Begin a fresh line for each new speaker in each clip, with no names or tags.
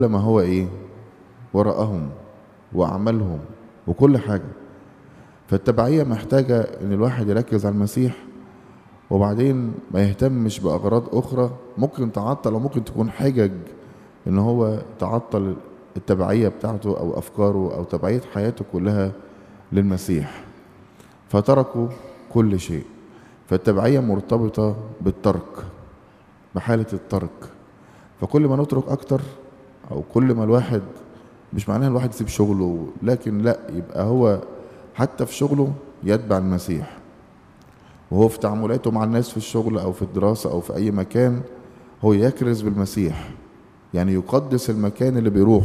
ما هو ايه وراءهم واعمالهم وكل حاجه فالتبعيه محتاجه ان الواحد يركز على المسيح وبعدين ما يهتمش باغراض اخرى ممكن تعطل او ممكن تكون حجج ان هو تعطل التبعيه بتاعته او افكاره او تبعيه حياته كلها للمسيح فتركوا كل شيء فالتبعيه مرتبطه بالترك بحاله الترك فكل ما نترك اكتر او كل ما الواحد مش معناها الواحد يسيب شغله لكن لا يبقى هو حتى في شغله يتبع المسيح وهو في تعاملاته مع الناس في الشغل او في الدراسه او في اي مكان هو يكرز بالمسيح يعني يقدس المكان اللي بيروح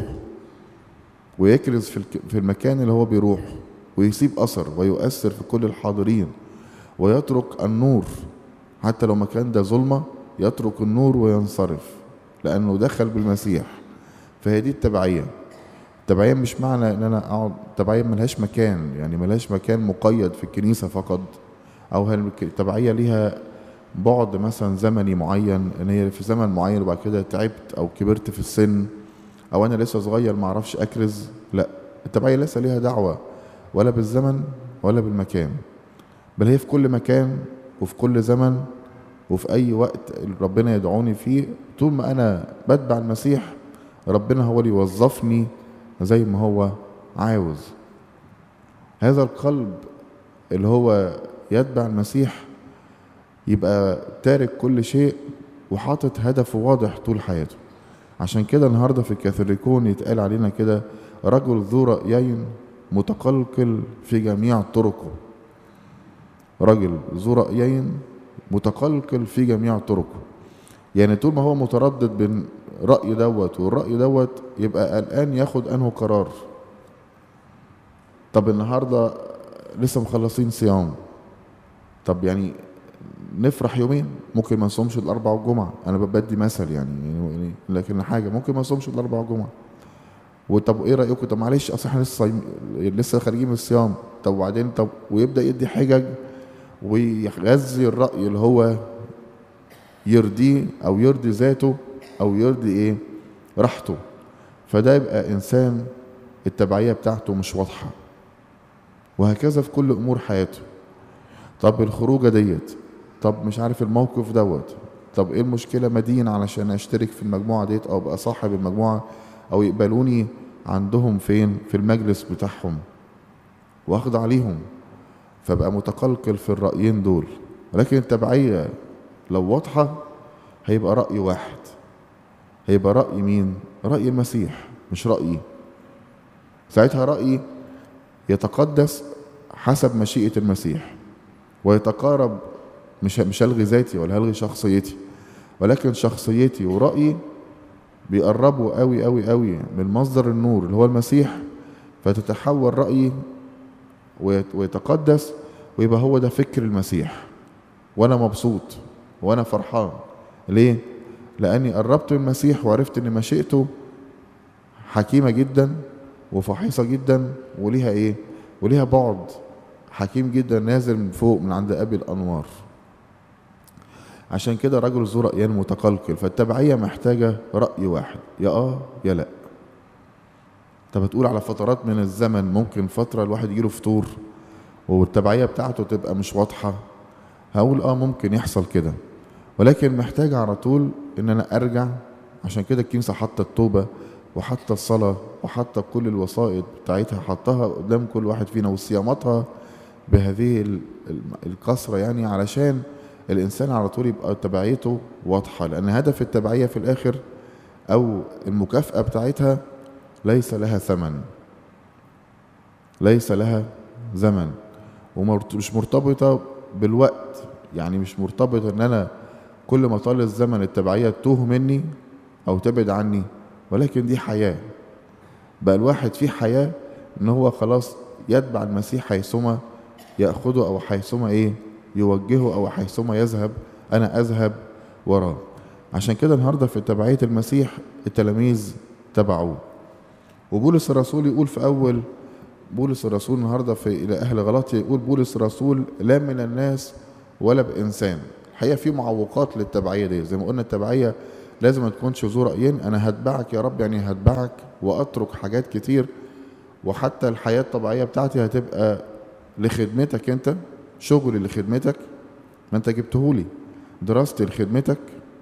ويكرز في في المكان اللي هو بيروح ويسيب اثر ويؤثر في كل الحاضرين ويترك النور حتى لو مكان ده ظلمه يترك النور وينصرف لانه دخل بالمسيح فهي دي التبعيه التبعيه مش معنى ان انا اقعد التبعيه ملهاش مكان يعني ملهاش مكان مقيد في الكنيسه فقط او التبعيه ليها بعد مثلا زمني معين ان هي في زمن معين وبعد كده تعبت او كبرت في السن او انا لسه صغير ما اعرفش اكرز لا التبعيه ليس ليها دعوه ولا بالزمن ولا بالمكان بل هي في كل مكان وفي كل زمن وفي اي وقت ربنا يدعوني فيه طول ما انا بتبع المسيح ربنا هو اللي يوظفني زي ما هو عاوز هذا القلب اللي هو يتبع المسيح يبقى تارك كل شيء وحاطط هدف واضح طول حياته عشان كده النهارده في الكاثوليكون يتقال علينا كده رجل ذو رأيين متقلقل في جميع طرقه رجل ذو رأيين متقلقل في جميع طرقه يعني طول ما هو متردد بين رأي دوت والرأي دوت يبقى قلقان ياخد أنه قرار طب النهاردة لسه مخلصين صيام طب يعني نفرح يومين ممكن ما نصومش الأربع والجمعة أنا بدي مثل يعني, يعني لكن حاجة ممكن ما نصومش الأربع والجمعة وطب ايه رايكم طب معلش اصل احنا لسه صايم لسه خارجين من الصيام طب وبعدين طب ويبدا يدي حجج ويغذي الراي اللي هو يرضيه او يرضي ذاته او يرضي ايه راحته فده يبقى انسان التبعيه بتاعته مش واضحه وهكذا في كل امور حياته طب الخروجه ديت طب مش عارف الموقف دوت طب ايه المشكله مدين علشان اشترك في المجموعه ديت او ابقى صاحب المجموعه او يقبلوني عندهم فين في المجلس بتاعهم واخد عليهم فبقى متقلقل في الرايين دول لكن التبعيه لو واضحه هيبقى راي واحد هيبقى راي مين راي المسيح مش رايي ساعتها رايي يتقدس حسب مشيئه المسيح ويتقارب مش مش الغي ذاتي ولا هلغي شخصيتي ولكن شخصيتي ورايي بيقربوا قوي قوي قوي من مصدر النور اللي هو المسيح فتتحول رأيي ويتقدس ويبقى هو ده فكر المسيح وانا مبسوط وانا فرحان ليه لاني قربت من المسيح وعرفت ان مشيئته حكيمه جدا وفحيصه جدا وليها ايه وليها بعد حكيم جدا نازل من فوق من عند ابي الانوار عشان كده رجل ذو رأيين متقلقل فالتبعية محتاجة رأي واحد يا آه يا لأ طب هتقول على فترات من الزمن ممكن فترة الواحد يجيله فطور والتبعية بتاعته تبقى مش واضحة هقول اه ممكن يحصل كده ولكن محتاج على طول ان انا ارجع عشان كده الكنيسة حاطة التوبة وحاطة الصلاة وحاطة كل الوسائط بتاعتها حطها قدام كل واحد فينا وصياماتها بهذه الكثرة يعني علشان الانسان على طول يبقى تبعيته واضحه لان هدف التبعيه في الاخر او المكافاه بتاعتها ليس لها ثمن ليس لها زمن ومش مرتبطه بالوقت يعني مش مرتبطه ان انا كل ما طال الزمن التبعيه تتوه مني او تبعد عني ولكن دي حياه بقى الواحد فيه حياه ان هو خلاص يتبع المسيح حيثما ياخذه او حيثما ايه يوجهه او حيثما يذهب انا اذهب وراه عشان كده النهارده في تبعيه المسيح التلاميذ تبعوه وبولس الرسول يقول في اول بولس الرسول النهارده في الى اهل غلاطيا يقول بولس الرسول لا من الناس ولا بانسان الحقيقه في معوقات للتبعيه دي زي ما قلنا التبعيه لازم ما تكونش ذو رأيين أنا هتبعك يا رب يعني هتبعك وأترك حاجات كتير وحتى الحياة الطبيعية بتاعتي هتبقى لخدمتك أنت شغلي لخدمتك ما أنت جبتهولي دراستي لخدمتك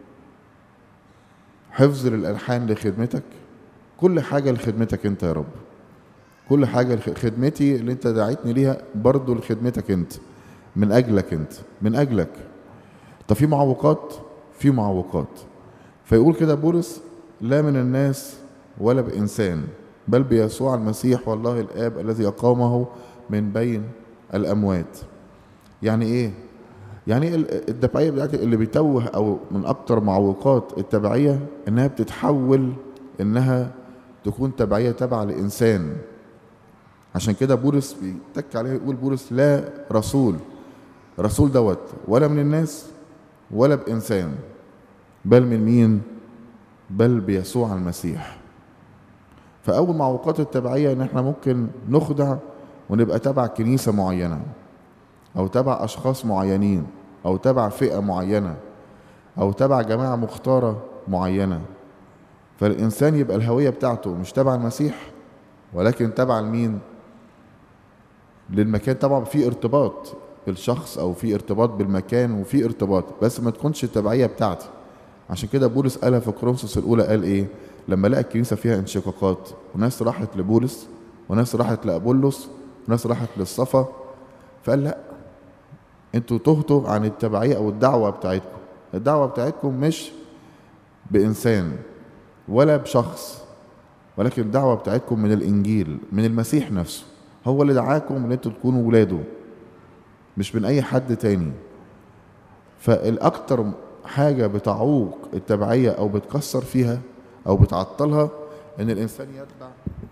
حفظ للألحان لخدمتك كل حاجة لخدمتك أنت يا رب كل حاجة لخ- خدمتي اللي أنت دعيتني ليها برضو لخدمتك أنت من أجلك أنت من أجلك طب في معوقات في معوقات فيقول كده بولس لا من الناس ولا بإنسان بل بيسوع المسيح والله الآب الذي أقامه من بين الأموات يعني إيه؟ يعني إيه ال- التبعية بتاعتي اللي بيتوه أو من أكتر معوقات التبعية إنها بتتحول إنها تكون تبعية تبع لإنسان عشان كده بولس بيتك عليه يقول بولس لا رسول رسول دوت ولا من الناس ولا بإنسان بل من مين؟ بل بيسوع المسيح فأول معوقات التبعية إن إحنا ممكن نخدع ونبقى تبع كنيسة معينة أو تبع أشخاص معينين أو تبع فئة معينة أو تبع جماعة مختارة معينة فالإنسان يبقى الهوية بتاعته مش تبع المسيح ولكن تبع لمين؟ للمكان طبعا في ارتباط بالشخص او في ارتباط بالمكان وفي ارتباط بس ما تكونش التبعيه بتاعتي عشان كده بولس قالها في كورنثوس الاولى قال ايه لما لقى الكنيسه فيها انشقاقات وناس راحت لبولس وناس راحت لابولس وناس راحت للصفا فقال لا انتوا تهتوا عن التبعيه او الدعوه بتاعتكم الدعوه بتاعتكم مش بانسان ولا بشخص ولكن الدعوه بتاعتكم من الانجيل من المسيح نفسه هو اللي دعاكم ان انتوا تكونوا ولاده مش من اي حد تاني فالاكتر حاجه بتعوق التبعيه او بتكسر فيها او بتعطلها ان الانسان يتبع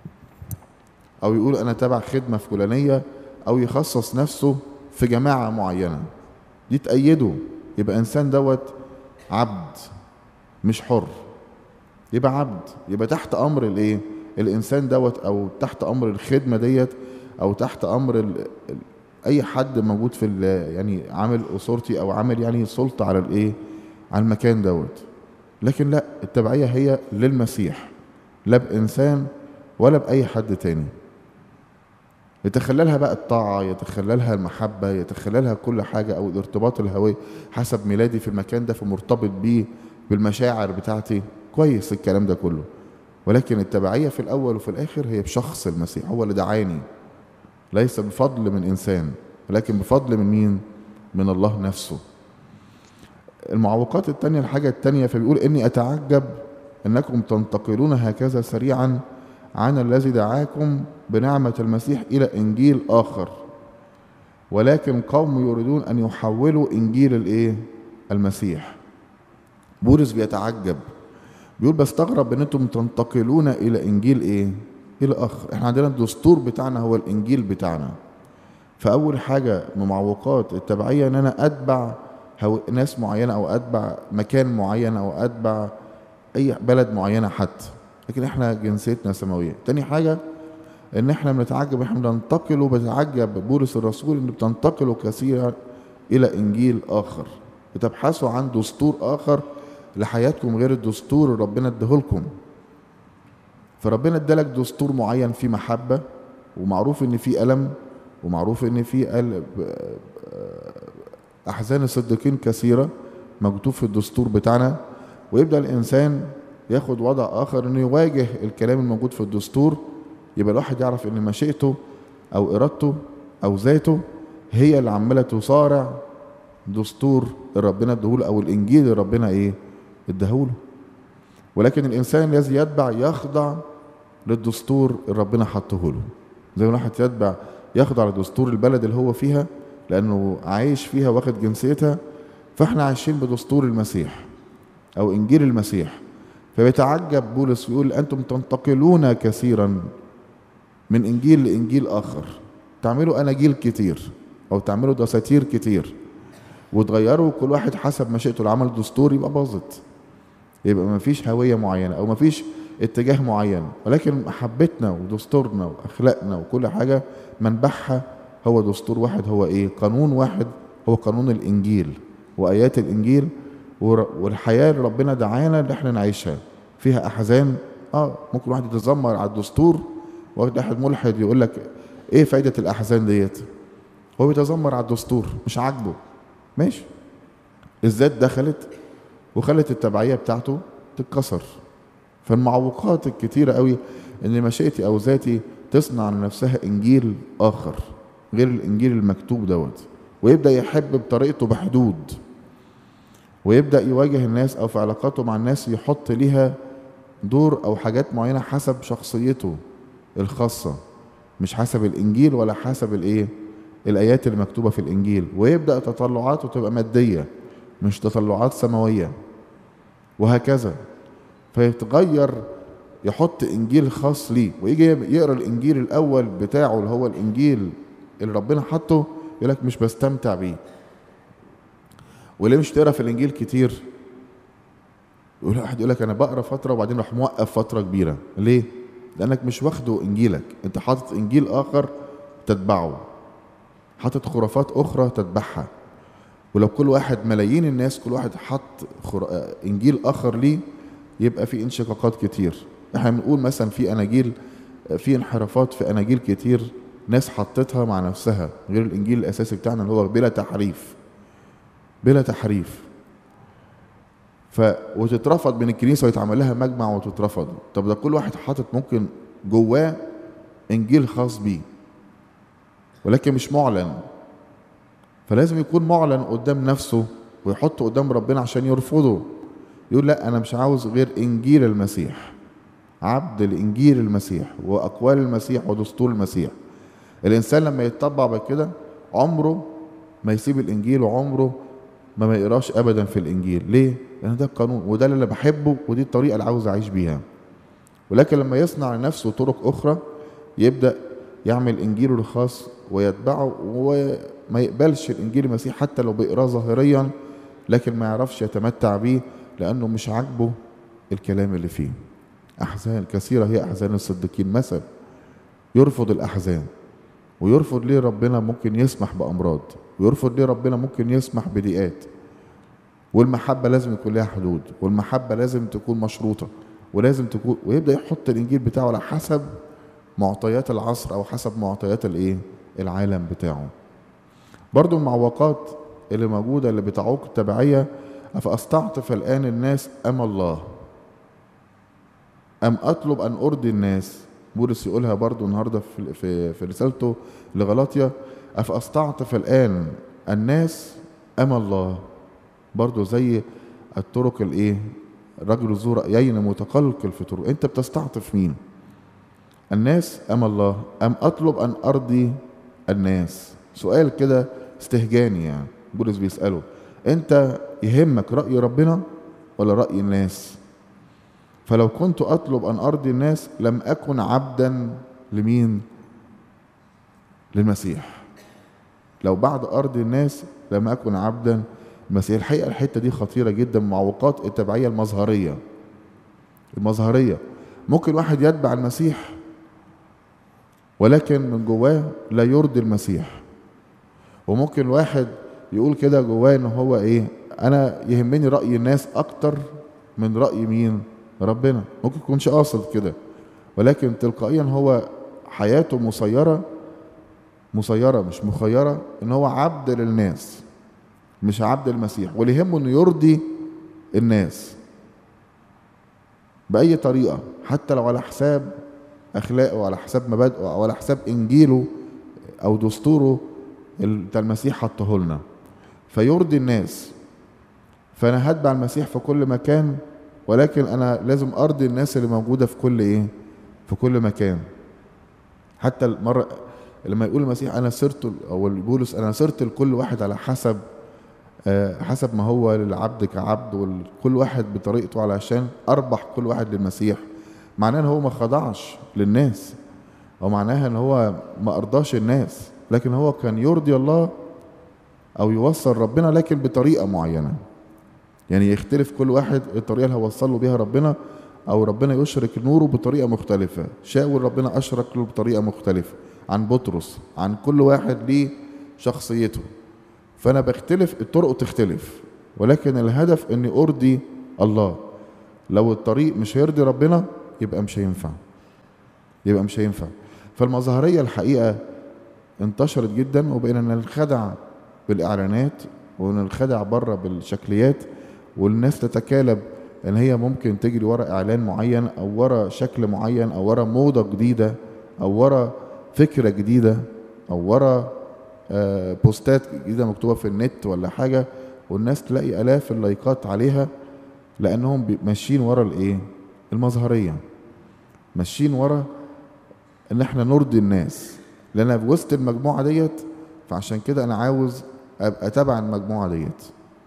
او يقول انا تبع خدمه فلانيه او يخصص نفسه في جماعه معينه دي تأيده يبقى انسان دوت عبد مش حر يبقى عبد يبقى تحت امر الايه الانسان دوت او تحت امر الخدمه ديت او تحت امر ال... ال... اي حد موجود في ال... يعني عامل اسرتي او عامل يعني سلطه على الايه على المكان دوت لكن لا التبعيه هي للمسيح لا بانسان ولا باي حد تاني يتخللها بقى الطاعة يتخللها المحبة يتخللها كل حاجة أو الارتباط الهوي حسب ميلادي في المكان ده فمرتبط بيه بالمشاعر بتاعتي كويس الكلام ده كله ولكن التبعية في الأول وفي الآخر هي بشخص المسيح هو اللي دعاني ليس بفضل من إنسان ولكن بفضل من مين؟ من الله نفسه المعوقات التانية الحاجة التانية فبيقول إني أتعجب أنكم تنتقلون هكذا سريعا عن الذي دعاكم بنعمة المسيح إلى إنجيل آخر ولكن قوم يريدون أن يحولوا إنجيل الإيه؟ المسيح بولس بيتعجب بيقول بستغرب ان انتم تنتقلون الى انجيل ايه الى اخر احنا عندنا الدستور بتاعنا هو الانجيل بتاعنا فاول حاجه من معوقات التبعيه ان انا اتبع هو ناس معينه او اتبع مكان معين او اتبع اي بلد معينه حتى لكن احنا جنسيتنا سماويه تاني حاجه ان احنا بنتعجب احنا بننتقل وبتعجب بولس الرسول ان بتنتقلوا كثيرا الى انجيل اخر بتبحثوا عن دستور اخر لحياتكم غير الدستور اللي ربنا اداهولكم فربنا ادالك دستور معين فيه محبه ومعروف ان فيه الم ومعروف ان فيه قلب احزان الصديقين كثيره مكتوب في الدستور بتاعنا ويبدا الانسان ياخد وضع اخر انه يواجه الكلام الموجود في الدستور يبقى الواحد يعرف ان مشيئته او ارادته او ذاته هي اللي عماله تصارع دستور ربنا اداهوله او الانجيل اللي ربنا ايه اداهوله ولكن الانسان الذي يتبع يخضع للدستور اللي ربنا حطه له زي ما الواحد يتبع يخضع لدستور البلد اللي هو فيها لانه عايش فيها واخد جنسيتها فاحنا عايشين بدستور المسيح او انجيل المسيح فبيتعجب بولس ويقول انتم تنتقلون كثيرا من انجيل لانجيل اخر تعملوا اناجيل كتير او تعملوا دساتير كتير وتغيروا كل واحد حسب مشيئته العمل دستور يبقى باظت يبقى ما فيش هوية معينة أو ما فيش اتجاه معين ولكن محبتنا ودستورنا وأخلاقنا وكل حاجة منبعها هو دستور واحد هو إيه قانون واحد هو قانون الإنجيل وآيات الإنجيل ور- والحياه اللي ربنا دعانا اللي احنا نعيشها فيها احزان اه ممكن واحد يتذمر على الدستور واحد ملحد يقول لك ايه فايده الاحزان ديت هو بيتذمر على الدستور مش عاجبه ماشي الذات دخلت وخلت التبعيه بتاعته تتكسر فالمعوقات الكتيره قوي ان مشيئتي او ذاتي تصنع لنفسها انجيل اخر غير الانجيل المكتوب دوت ويبدا يحب بطريقته بحدود ويبدا يواجه الناس او في علاقاته مع الناس يحط ليها دور او حاجات معينه حسب شخصيته الخاصه مش حسب الانجيل ولا حسب الايه الايات المكتوبه في الانجيل ويبدا تطلعاته تبقى ماديه مش تطلعات سماويه وهكذا فيتغير يحط انجيل خاص ليه ويجي يقرا الانجيل الاول بتاعه اللي هو الانجيل اللي ربنا حطه يقول لك مش بستمتع بيه وليه مش تقرا في الانجيل كتير يقول واحد يقول لك انا بقرا فتره وبعدين راح موقف فتره كبيره ليه لانك مش واخده انجيلك انت حاطط انجيل اخر تتبعه حاطط خرافات اخرى تتبعها ولو كل واحد ملايين الناس كل واحد حط خر... آه، انجيل اخر ليه يبقى في انشقاقات كتير احنا بنقول مثلا في اناجيل آه، في انحرافات في اناجيل كتير ناس حطتها مع نفسها غير الانجيل الاساسي بتاعنا اللي هو بلا تحريف بلا تحريف ف وتترفض من الكنيسه ويتعمل لها مجمع وتترفض طب ده كل واحد حاطط ممكن جواه انجيل خاص بيه ولكن مش معلن فلازم يكون معلن قدام نفسه ويحطه قدام ربنا عشان يرفضه يقول لا انا مش عاوز غير انجيل المسيح عبد الانجيل المسيح واقوال المسيح ودستور المسيح الانسان لما يتطبع بكده عمره ما يسيب الانجيل وعمره ما ما يقراش ابدا في الانجيل ليه لان ده القانون وده اللي انا بحبه ودي الطريقه اللي عاوز اعيش بيها ولكن لما يصنع لنفسه طرق اخرى يبدا يعمل انجيله الخاص ويتبعه وما يقبلش الانجيل المسيح حتى لو بيقراه ظاهريا لكن ما يعرفش يتمتع بيه لانه مش عاجبه الكلام اللي فيه احزان كثيره هي احزان الصديقين مثل يرفض الاحزان ويرفض ليه ربنا ممكن يسمح بامراض ويرفض ليه ربنا ممكن يسمح بضيقات والمحبه لازم يكون لها حدود والمحبه لازم تكون مشروطه ولازم تكون ويبدا يحط الانجيل بتاعه على حسب معطيات العصر او حسب معطيات الايه العالم بتاعه برضو المعوقات اللي موجوده اللي بتعوق التبعيه افاستعطف الان الناس ام الله ام اطلب ان ارضي الناس بولس يقولها برضو النهارده في في في رسالته لغلاطيا افاستعطف الان الناس ام الله برضو زي الطرق الايه رجل ذو رايين متقلقل في طرق انت بتستعطف مين الناس ام الله ام اطلب ان ارضي الناس سؤال كده استهجاني يعني بولس بيساله انت يهمك راي ربنا ولا راي الناس فلو كنت اطلب ان ارضي الناس لم اكن عبدا لمين للمسيح لو بعد ارض الناس لم اكن عبدا المسيح الحقيقه الحته دي خطيره جدا معوقات التبعيه المظهريه المظهريه ممكن واحد يتبع المسيح ولكن من جواه لا يرضي المسيح وممكن واحد يقول كده جواه ان هو ايه انا يهمني راي الناس اكتر من راي مين ربنا ممكن يكونش قاصد كده ولكن تلقائيا هو حياته مسيره مسيره مش مخيره ان هو عبد للناس مش عبد المسيح واللي يهمه انه يرضي الناس باي طريقه حتى لو على حساب اخلاقه وعلى حساب مبادئه او على حساب انجيله او دستوره اللي بتاع المسيح حطه لنا فيرضي الناس فانا هتبع المسيح في كل مكان ولكن انا لازم ارضي الناس اللي موجوده في كل ايه في كل مكان حتى المره لما يقول المسيح انا صرت او بولس انا صرت لكل واحد على حسب آه، حسب ما هو للعبد كعبد وكل واحد بطريقته علشان اربح كل واحد للمسيح معناه ان هو ما خضعش للناس او معناها ان هو ما ارضاش الناس لكن هو كان يرضي الله او يوصل ربنا لكن بطريقه معينه يعني يختلف كل واحد الطريقه اللي هيوصل له بيها ربنا او ربنا يشرك نوره بطريقه مختلفه شاول ربنا اشرك له بطريقه مختلفه عن بطرس عن كل واحد ليه شخصيته فانا بختلف الطرق تختلف ولكن الهدف اني ارضي الله لو الطريق مش هيرضي ربنا يبقى مش هينفع يبقى مش هينفع فالمظهريه الحقيقه انتشرت جدا وبقينا ننخدع بالاعلانات وننخدع بره بالشكليات والناس تتكالب ان هي ممكن تجري ورا اعلان معين او ورا شكل معين او ورا موضه جديده او ورا فكره جديده او ورا آه، بوستات جديده مكتوبه في النت ولا حاجه والناس تلاقي الاف اللايكات عليها لانهم بي- ماشيين ورا الايه المظهريه ماشيين ورا ان احنا نرضي الناس لان أنا في وسط المجموعه ديت فعشان كده انا عاوز ابقى تبع المجموعه ديت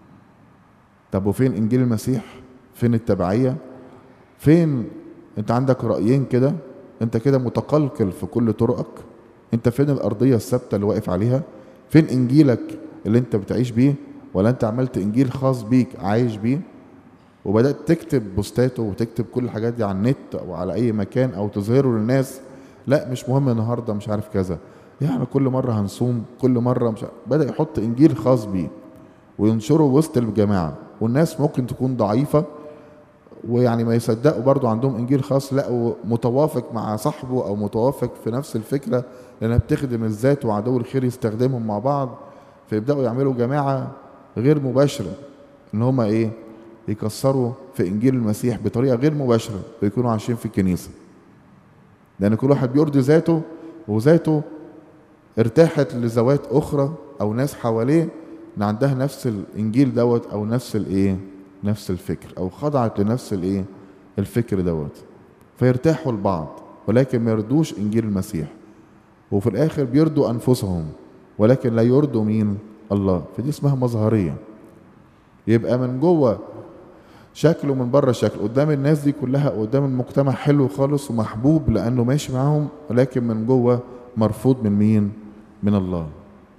طب وفين انجيل المسيح فين التبعيه فين انت عندك رايين كده انت كده متقلقل في كل طرقك انت فين الارضيه الثابته اللي واقف عليها فين انجيلك اللي انت بتعيش بيه ولا انت عملت انجيل خاص بيك عايش بيه وبدات تكتب بوستات وتكتب كل الحاجات دي على النت او على اي مكان او تظهره للناس لا مش مهم النهارده مش عارف كذا يعني كل مره هنصوم كل مره مش عارف. بدا يحط انجيل خاص بيه وينشره وسط الجماعه والناس ممكن تكون ضعيفه ويعني ما يصدقوا برضو عندهم انجيل خاص لقوا متوافق مع صاحبه او متوافق في نفس الفكره لانها بتخدم الذات وعدو الخير يستخدمهم مع بعض فيبداوا يعملوا جماعه غير مباشره ان هما ايه يكسروا في انجيل المسيح بطريقه غير مباشره ويكونوا عايشين في الكنيسه لان كل واحد بيرضي ذاته وذاته ارتاحت لذوات اخرى او ناس حواليه ان عندها نفس الانجيل دوت او نفس الايه نفس الفكر او خضعت لنفس الايه الفكر دوت فيرتاحوا لبعض ولكن ما يرضوش انجيل المسيح وفي الاخر بيرضوا انفسهم ولكن لا يرضوا مين الله فدي اسمها مظهريه يبقى من جوه شكله من بره شكل قدام الناس دي كلها قدام المجتمع حلو خالص ومحبوب لانه ماشي معاهم ولكن من جوه مرفوض من مين من الله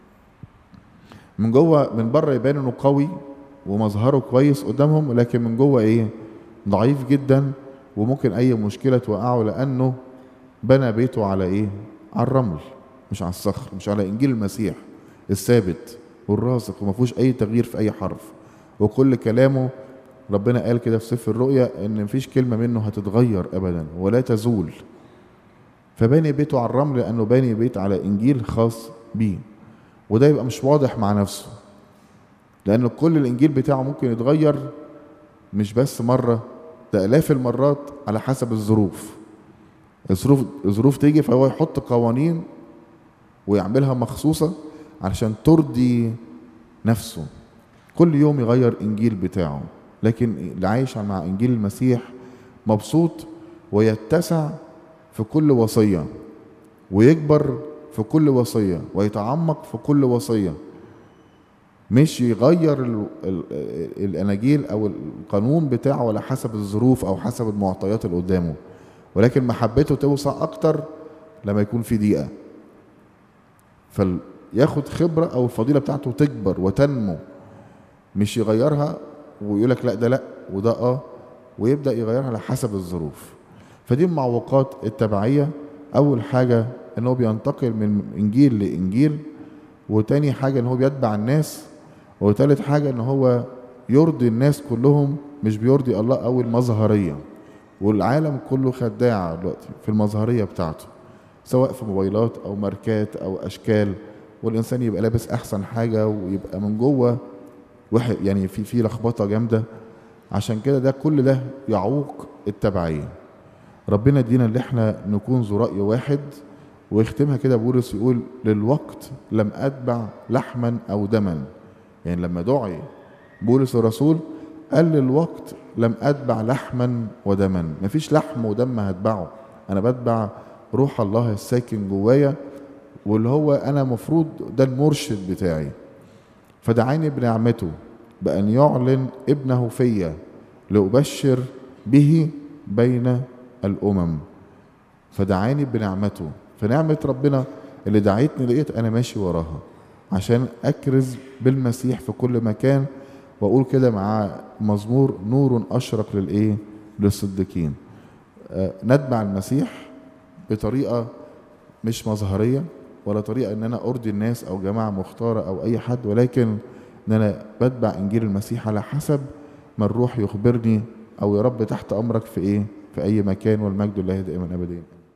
من جوه من بره يبان انه قوي ومظهره كويس قدامهم ولكن من جوه ايه ضعيف جدا وممكن اي مشكله توقعه لانه بنى بيته على ايه على الرمل مش على الصخر مش على انجيل المسيح الثابت والراسخ وما فيهوش اي تغيير في اي حرف وكل كلامه ربنا قال كده في سفر الرؤيا ان مفيش كلمه منه هتتغير ابدا ولا تزول فباني بيته على الرمل لانه باني بيت على انجيل خاص بيه وده يبقى مش واضح مع نفسه لأن كل الإنجيل بتاعه ممكن يتغير مش بس مرة ده آلاف المرات على حسب الظروف الظروف الظروف تيجي فهو يحط قوانين ويعملها مخصوصة علشان ترضي نفسه كل يوم يغير إنجيل بتاعه لكن اللي عايش مع إنجيل المسيح مبسوط ويتسع في كل وصية ويكبر في كل وصية ويتعمق في كل وصية مش يغير ال ال الاناجيل او القانون بتاعه على حسب الظروف او حسب المعطيات اللي قدامه ولكن محبته توسع اكتر لما يكون في ضيقه فياخد خبره او الفضيله بتاعته تكبر وتنمو مش يغيرها ويقول لك لا ده لا وده اه ويبدا يغيرها على حسب الظروف فدي المعوقات التبعيه اول حاجه ان هو بينتقل من انجيل لانجيل وتاني حاجه ان هو بيتبع الناس وتالت حاجة ان هو يرضي الناس كلهم مش بيرضي الله او المظهرية والعالم كله خداع دلوقتي في المظهرية بتاعته سواء في موبايلات او ماركات او اشكال والانسان يبقى لابس احسن حاجة ويبقى من جوه واحد يعني في في لخبطة جامدة عشان كده ده كل ده يعوق التبعية ربنا يدينا اللي احنا نكون ذو رأي واحد ويختمها كده بولس يقول للوقت لم أتبع لحما أو دما يعني لما دعي بولس الرسول قال للوقت لم أتبع لحما ودما مفيش لحم ودم هتبعه أنا بتبع روح الله الساكن جوايا واللي هو أنا مفروض ده المرشد بتاعي فدعاني بنعمته بأن يعلن ابنه فيا لأبشر به بين الأمم فدعاني بنعمته فنعمة ربنا اللي دعيتني لقيت أنا ماشي وراها عشان أكرز بالمسيح في كل مكان وأقول كده مع مزمور نور أشرق للإيه؟ للصديقين آه نتبع المسيح بطريقة مش مظهرية ولا طريقة إن أنا أرضي الناس أو جماعة مختارة أو أي حد ولكن ان انا بتبع انجيل المسيح على حسب ما الروح يخبرني او يا رب تحت امرك في ايه في اي مكان والمجد لله دائما ابدا